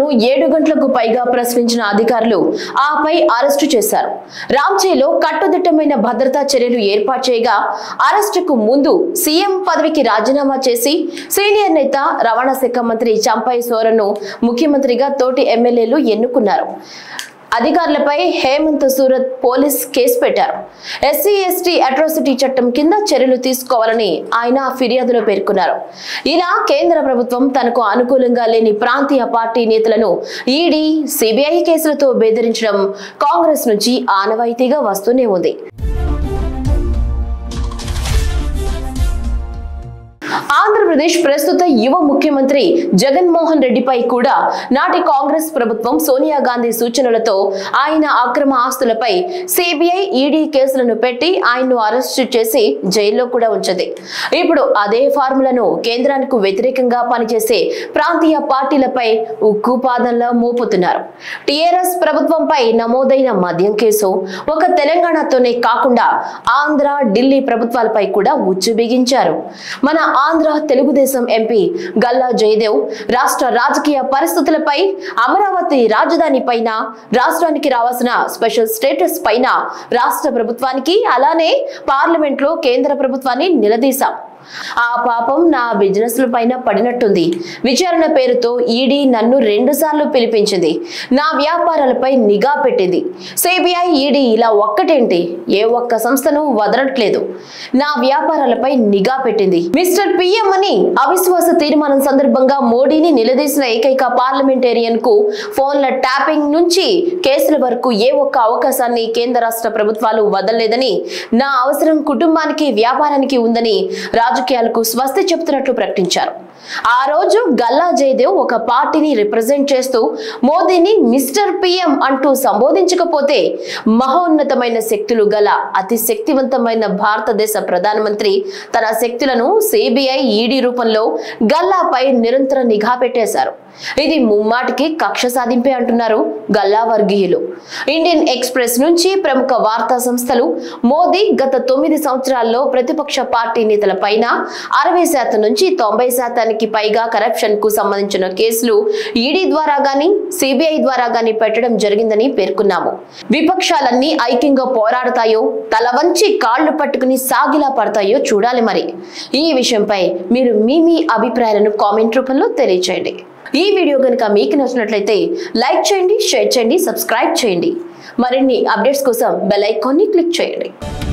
కేసులను ఏడు గంటలకు పైగా ప్రశ్నించిన అధికారులు ఆపై అరెస్టు చేశారు రాంచీలో కట్టుదిట్టమైన భద్రతా చర్యలు ఏర్పాటు చేయగా అరెస్టుకు ముందు సీఎం పదవికి రాజీనామా చేసి సీనియర్ నేత రవాణా శాఖ మంత్రి చంపై సోరను ముఖ్యమంత్రిగా తోటి ఎమ్మెల్యేలు ఎన్నుకున్నారు అధికారులపై హేమంత్ సూరత్ పోలీస్ కేసు పెట్టారు ఎస్సీ ఎస్టీ అట్రాసిటీ చట్టం కింద చర్యలు తీసుకోవాలని ఆయన ఫిర్యాదులో పేర్కొన్నారు ఇలా కేంద్ర ప్రభుత్వం తనకు అనుకూలంగా లేని ప్రాంతీయ పార్టీ నేతలను ఈడీ సిబిఐ కేసులతో బెదిరించడం కాంగ్రెస్ నుంచి ఆనవాయితీగా వస్తూనే ఉంది ఆంధ్రప్రదేశ్ ప్రస్తుత యువ ముఖ్యమంత్రి జగన్మోహన్ రెడ్డిపై కూడా నాటి కాంగ్రెస్ ప్రభుత్వం సోనియా గాంధీ సూచనలతో ఆయన అక్రమ ఆస్తులపై సిబిఐ ఈడీ కేసులను పెట్టి ఆయన్ను అరెస్టు చేసి జైల్లో కూడా ఉంచింది ఇప్పుడు అదే ఫార్ములను కేంద్రానికి వ్యతిరేకంగా పనిచేసే ప్రాంతీయ పార్టీలపై ఉక్కుపాదంలా మోపుతున్నారు టిఆర్ఎస్ ప్రభుత్వంపై నమోదైన మద్యం కేసు ఒక తెలంగాణతోనే కాకుండా ఆంధ్ర ఢిల్లీ ప్రభుత్వాలపై కూడా ఉచ్చు బిగించారు మన ఆంధ్ర తెలుగుదేశం ఎంపీ గల్లా జయదేవ్ రాష్ట్ర రాజకీయ పరిస్థితులపై అమరావతి రాజధాని పైన రాష్ట్రానికి రావాల్సిన స్పెషల్ స్టేటస్ పైన రాష్ట్ర ప్రభుత్వానికి అలానే పార్లమెంట్ లో కేంద్ర ప్రభుత్వాన్ని నిలదీశాం ఆ పాపం నా బిజినెస్ పైన పడినట్టుంది విచారణ పేరుతో ఈడీ నన్ను రెండు సార్లు పిలిపించింది నా వ్యాపారాలపై నిఘా పెట్టింది సిబిఐ ఈడీ ఇలా ఒక్కటేంటి ఏ ఒక్క సంస్థను వదలట్లేదు నా వ్యాపారాలపై నిఘా పెట్టింది మిస్టర్ పిఎం అని అవిశ్వాస తీర్మానం సందర్భంగా మోడీని నిలదీసిన ఏకైక పార్లమెంటేరియన్ కు ఫోన్ల ట్యాపింగ్ నుంచి కేసుల వరకు ఏ ఒక్క అవకాశాన్ని కేంద్ర రాష్ట్ర ప్రభుత్వాలు వదలలేదని నా అవసరం కుటుంబానికి వ్యాపారానికి ఉందని రాజకీయాలకు స్వస్తి చెబుతున్నట్లు ప్రకటించారు ఆ రోజు గల్లా జయదేవ్ ఒక పార్టీని రిప్రజెంట్ చేస్తూ మోదీని మిస్టర్ పిఎం అంటూ సంబోధించకపోతే మహోన్నతమైన శక్తులు గల అతి శక్తివంతమైన భారతదేశ ప్రధానమంత్రి తన శక్తులను సిబిఐ ఈడీ రూపంలో గల్లాపై నిరంతర నిఘా పెట్టేశారు ఇది ముమ్మాటికి కక్ష సాధింపే అంటున్నారు గల్లా వర్గీయులు ఇండియన్ ఎక్స్ప్రెస్ నుంచి ప్రముఖ వార్తా సంస్థలు మోదీ గత తొమ్మిది సంవత్సరాల్లో ప్రతిపక్ష పార్టీ నేతల పైన అరవై శాతం నుంచి తొంభై శాతానికి పైగా కరప్షన్ కు సంబంధించిన కేసులు ఈడీ ద్వారా గాని సిబిఐ ద్వారా గాని పెట్టడం జరిగిందని పేర్కొన్నాము విపక్షాలన్నీ ఐక్యంగా పోరాడతాయో తల వంచి కాళ్లు పట్టుకుని సాగిలా పడతాయో చూడాలి మరి ఈ విషయంపై మీరు మీ మీ అభిప్రాయాలను కామెంట్ రూపంలో తెలియచేయండి ఈ వీడియో కనుక మీకు నచ్చినట్లయితే లైక్ చేయండి షేర్ చేయండి సబ్స్క్రైబ్ చేయండి మరిన్ని అప్డేట్స్ కోసం బెల్ ఐకాన్ని క్లిక్ చేయండి